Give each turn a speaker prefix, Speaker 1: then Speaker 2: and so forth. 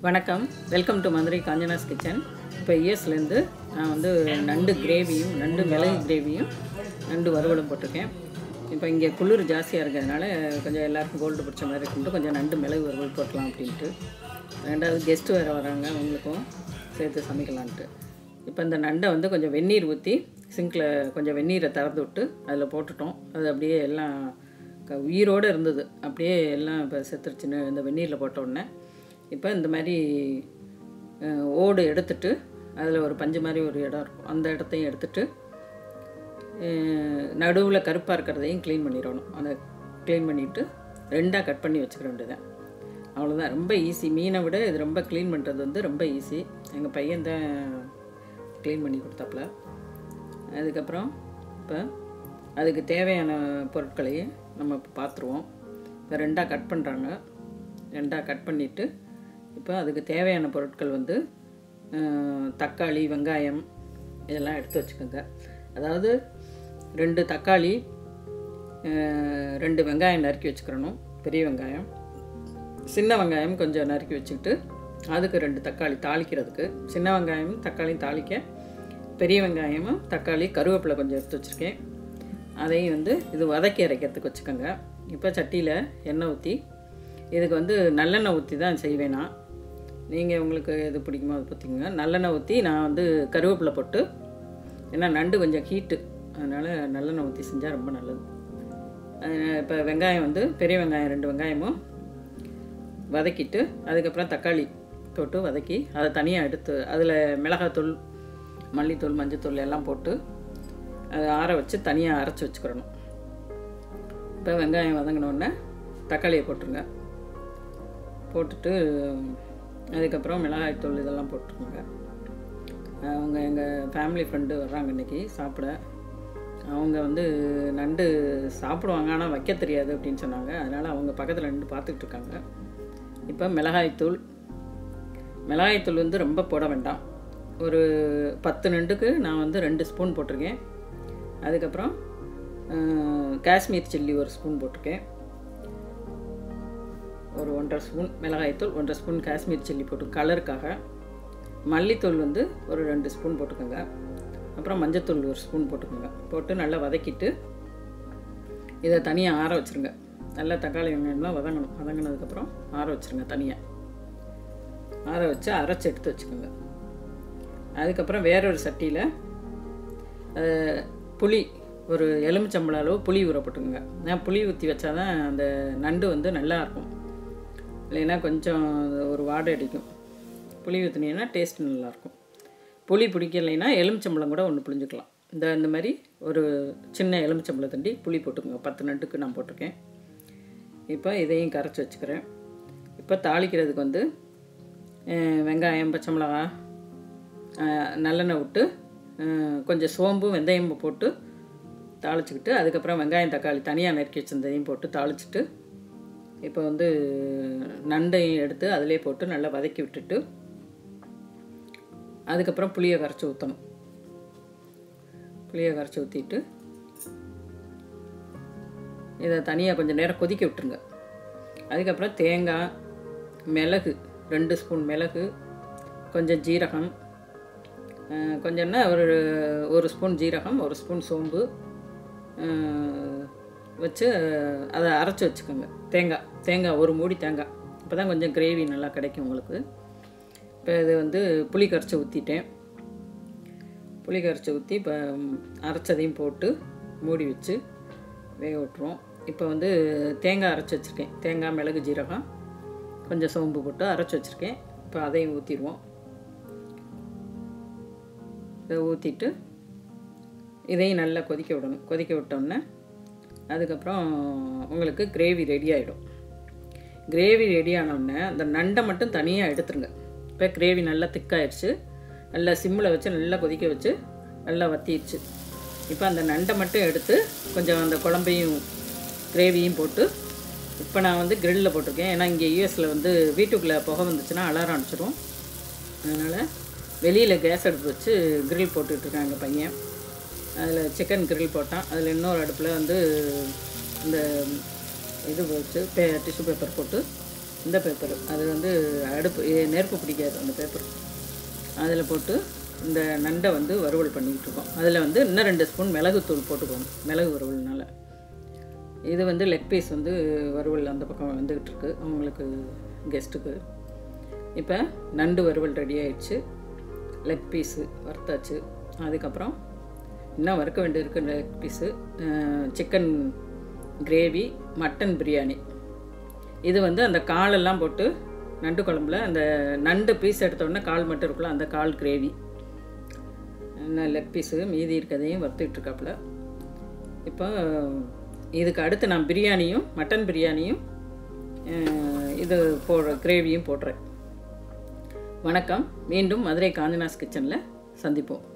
Speaker 1: வணக்கம் welcome to Madurai Kanchana's kitchen இப்போ இயர்ஸ்லேருந்து நான் வந்து நண்டு கிரேவியும் நண்டு மிளகு கிரேவியும் நண்டு வறுவலும் போட்டிருக்கேன் இப்போ இங்கே குளிர் ஜாஸ்தியாக இருக்கிறதுனால கொஞ்சம் எல்லாருக்கும் கோல்டு பிடிச்ச மாதிரி இருக்குன்ட்டு கொஞ்சம் நண்டு மிளகு வறுவல் போட்டலாம் அப்படின்ட்டு ரெண்டாவது கெஸ்ட்டு வேறு வராங்க அவங்களுக்கும் சேர்த்து சமைக்கலான்ட்டு இப்போ இந்த நண்டை வந்து கொஞ்சம் வெந்நீர் ஊற்றி சிங்கில் கொஞ்சம் வெந்நீரை திறந்து விட்டு அதில் போட்டுட்டோம் அது அப்படியே எல்லாம் க- உயிரோடு இருந்தது அப்படியே எல்லாம் இப்போ செத்துருச்சுன்னு இந்த வெந்நீரில் போட்ட உடனே இப்போ இந்த மாதிரி அஹ், ஓடு எடுத்துட்டு அதில் ஒரு பஞ்சு மாதிரி ஒரு இடம் இருக்கும் அந்த இடத்தையும் எடுத்துட்டு நடுவில் கருப்பாக இருக்கிறதையும் க்ளீன் பண்ணிடணும் அதை க்ளீன் பண்ணிவிட்டு ரெண்டாக கட் பண்ணி வச்சுக்க வேண்டியதான் அவ்வளோதான் ரொம்ப ஈஸி மீனை விட இது ரொம்ப க்ளீன் பண்ணுறது வந்து ரொம்ப ஈஸி எங்கள் பையன் தான் க்ளீன் பண்ணி கொடுத்தாப்புல அதுக்கப்புறம் இப்போ அதுக்கு தேவையான பொருட்களையும் நம்ம இப்போ பார்த்துருவோம் இப்போ ரெண்டாக கட் பண்ணுறாங்க ரெண்டாக கட் பண்ணிவிட்டு இப்போ அதுக்கு தேவையான பொருட்கள் வந்து அஹ், தக்காளி வெங்காயம் இதெல்லாம் எடுத்து வச்சுக்கோங்க அதாவது ரெண்டு தக்காளி அஹ், ரெண்டு வெங்காயம் நறுக்கி வச்சுக்கிறணும் பெரிய வெங்காயம் சின்ன வெங்காயம் கொஞ்சம் நறுக்கி வச்சுக்கிட்டு அதுக்கு ரெண்டு தக்காளி தாளிக்கிறதுக்கு சின்ன வெங்காயமும் தக்காளியும் தாளிக்க பெரிய வெங்காயமும் தக்காளி கருவேப்பிலை கொஞ்சம் எடுத்து வச்சுருக்கேன் அதையும் வந்து இது வதக்கி அரைக்கிறதுக்கு வச்சுக்கோங்க இப்போ சட்டியில் எண்ணெய் ஊற்றி இதுக்கு வந்து நல்லெண்ணெய் ஊற்றி தான் செய்வேன் நான் நீங்கள் உங்களுக்கு எது பிடிக்குமோ அதை ஊற்றிக்கோங்க நல்லெண்ணெய் ஊற்றி நான் வந்து கருவேப்பிலை போட்டு ஏன்னா நண்டு கொஞ்சம் ஹீட்டு அதனால் நல்லெண்ணெய் ஊற்றி செஞ்சால் ரொம்ப நல்லது இப்போ வெங்காயம் வந்து பெரிய வெங்காயம் ரெண்டு வெங்காயமும் வதக்கிட்டு அதுக்கப்புறம் தக்காளி போட்டு வதக்கி அதை தனியாக எடுத்து அதில் மிளகாத்தூள் மல்லித்தூள் மஞ்சத்தூள் எல்லாம் போட்டு அதை ஆற வச்சு தனியாக அரைச்சி வச்சுக்கிறணும் இப்போ வெங்காயம் வதங்கினோடனே தக்காளியை போட்டுருங்க போட்டுட்டு அதுக்கப்புறம் மிளகாய்த்தூள் இதெல்லாம் போட்டுருங்க அவங்க எங்கள் ஃபேமிலி ஃப்ரெண்டு வர்றாங்க இன்றைக்கி சாப்பிட அவங்க வந்து நண்டு சாப்பிடுவாங்க ஆனால் வைக்க தெரியாது அப்படின்னு சொன்னாங்க அதனால் அவங்க பக்கத்தில் நின்று பார்த்துக்கிட்டு இருக்காங்க இப்போ மிளகாய்த்தூள் மிளகாய்த்தூள் வந்து ரொம்ப போட வேண்டாம் ஒரு பத்து நண்டுக்கு நான் வந்து ரெண்டு ஸ்பூன் போட்டிருக்கேன் அதுக்கப்புறம் அஹ், காஷ்மீர் சில்லி ஒரு ஸ்பூன் போட்டிருக்கேன் ஒரு ஒன்றரை ஸ்பூன் மிளகாய்த்தூள் ஒன்றரை ஸ்பூன் காஷ்மீர் சில்லி போட்டு கலருக்காக மல்லித்தூள் வந்து ஒரு ரெண்டு ஸ்பூன் போட்டுக்கோங்க அப்புறம் மஞ்சத்தூள் ஒரு ஸ்பூன் போட்டுக்கோங்க போட்டு நல்லா வதக்கிட்டு இதை தனியாக ஆற வச்சுருங்க நல்லா தக்காளி வெங்காயம்லாம் வதங்கணும் வதங்கினதுக்கப்புறம் ஆற வச்சுருங்க தனியாக ஆற வச்சு அரைச்சி எடுத்து வச்சுக்கோங்க அதுக்கப்புறம் வேறொரு சட்டியில் புளி ஒரு எலுமிச்சம்பழம் அளவு புளி ஊற போட்டுக்கோங்க ஏன் புளி ஊற்றி வச்சாதான் அந்த நண்டு வந்து நல்லா இருக்கும் இல்லைன்னா கொஞ்சம் ஒரு வாடை அடிக்கும் புளி ஊற்றினீங்கன்னா டேஸ்ட் நல்லாயிருக்கும் புளி பிடிக்கலைன்னா எலுமிச்சம்பழம் கூட ஒன்று புளிஞ்சுக்கலாம் இந்த இந்த மாதிரி ஒரு சின்ன எலுமிச்சம்பழம் தண்டி புளி போட்டுக்கோங்க பத்து நண்டுக்கு நான் போட்டிருக்கேன் இப்போ இதையும் கரைச்சி வச்சுக்கிறேன் இப்போ தாளிக்கிறதுக்கு வந்து அஹ், வெங்காயம் பச்சை மிளகா அஹ், நல்லெண்ணெய் விட்டு அஹ், கொஞ்சம் சோம்பு வெந்தயம் போட்டு தாளிச்சுக்கிட்டு அதுக்கப்புறம் வெங்காயம் தக்காளி தனியாக நறுக்கி வச்சிருந்ததையும் போட்டு தாளிச்சிட்டு இப்போ வந்து நண்டையும் எடுத்து அதிலே போட்டு நல்லா வதக்கி விட்டுட்டு அதுக்கப்புறம் புளியை கரைச்சி ஊற்றணும் புளியை கரைச்சி ஊற்றிட்டு இதை தனியாக கொஞ்சம் நேரம் கொதிக்க விட்டுருங்க அதுக்கப்புறம் தேங்காய் மிளகு ரெண்டு ஸ்பூன் மிளகு கொஞ்சம் ஜீரகம் அஹ், கொஞ்சம்னா ஒரு ஒரு ஸ்பூன் ஜீரகம் ஒரு ஸ்பூன் சோம்பு அஹ், வச்சு அஹ், அதை அரைச்சி வச்சுக்கோங்க தேங்காய் தேங்காய் ஒரு மூடி தேங்காய் அப்போ தான் கொஞ்சம் கிரேவி நல்லா கிடைக்கும் உங்களுக்கு இப்போ இது வந்து புளி கரைச்சி ஊற்றிட்டேன் புளி கரைச்சி ஊற்றி இப்போ அரைச்சதையும் போட்டு மூடி வச்சு வேக விட்டுருவோம் இப்போ வந்து தேங்காய் அரைச்சி வச்சுருக்கேன் தேங்காய் மிளகு ஜீரகம் கொஞ்சம் சோம்பு போட்டு அரைச்சி வச்சுருக்கேன் இப்போ அதையும் ஊற்றிடுவோம் இதை ஊற்றிட்டு இதையும் நல்லா கொதிக்க விடணும் கொதிக்க விட்டோன்னே அதுக்கப்புறம் உங்களுக்கு கிரேவி ரெடி ஆகிடும் கிரேவி ரெடி ஆனோடனே அந்த நண்டை மட்டும் தனியாக எடுத்துருங்க இப்போ கிரேவி நல்லா திக்காயிடுச்சு நல்லா சிம்மில் வச்சு நல்லா கொதிக்க வச்சு நல்லா வத்திடுச்சு இப்போ அந்த நண்டை மட்டும் எடுத்து கொஞ்சம் அந்த குழம்பையும் கிரேவியும் போட்டு இப்போ நான் வந்து கிரில்லில் போட்டிருக்கேன் ஏன்னா இங்கே யூஎஸில் வந்து வீட்டுக்குள்ளே புகை வந்துச்சுன்னா அலாரம் அடிச்சிடும் அதனால் வெளியில் கேஸ் அடுப்பு வச்சு கிரில் போட்டுட்ருக்கான் எங்கள் பையன் அதில் சிக்கன் கிரில் போட்டான் அதில் இன்னொரு அடுப்பில் வந்து இந்த இது வச்சு பே டிஷ்யூ பேப்பர் போட்டு இந்த பேப்பர் அது வந்து அடுப்பு எ- நெருப்பு பிடிக்காது அந்த பேப்பர் அதில் போட்டு இந்த நண்டை வந்து வறுவல் பண்ணிக்கிட்டு இருக்கோம் அதில் வந்து இன்னும் ரெண்டு ஸ்பூன் மிளகுத்தூள் போட்டுக்கோங்க மிளகு வறுவல்னால இது வந்து லெக் பீஸ் வந்து வறுவல் அந்த பக்கம் வந்துக்கிட்டு இருக்கு அவங்களுக்கு கெஸ்ட்டுக்கு இப்போ நண்டு வறுவல் ரெடி ஆயிடுச்சு லெக் பீஸு வறுத்தாச்சு அதுக்கப்புறம் இன்னும் வறுக்க வேண்டியிருக்கு leg piece chicken gravy mutton biryani இது வந்து அந்த காலெல்லாம் போட்டு நண்டு குழம்புல அந்த நண்டு பீஸ் எடுத்த உடனே கால் மட்டும் இருக்குல்ல அந்த கால் கிரேவி லெக் பீஸு மீதி இருக்கிறதையும் வறுத்துக்கிட்டு இருக்காப்புல இப்போ இதுக்கு அடுத்து நான் பிரியாணியும் மட்டன் பிரியாணியும் அஹ், இது போடுற கிரேவியும் போடுறேன் வணக்கம் மீண்டும் மதுரை காந்தினாஸ் கிச்சனில் சந்திப்போம்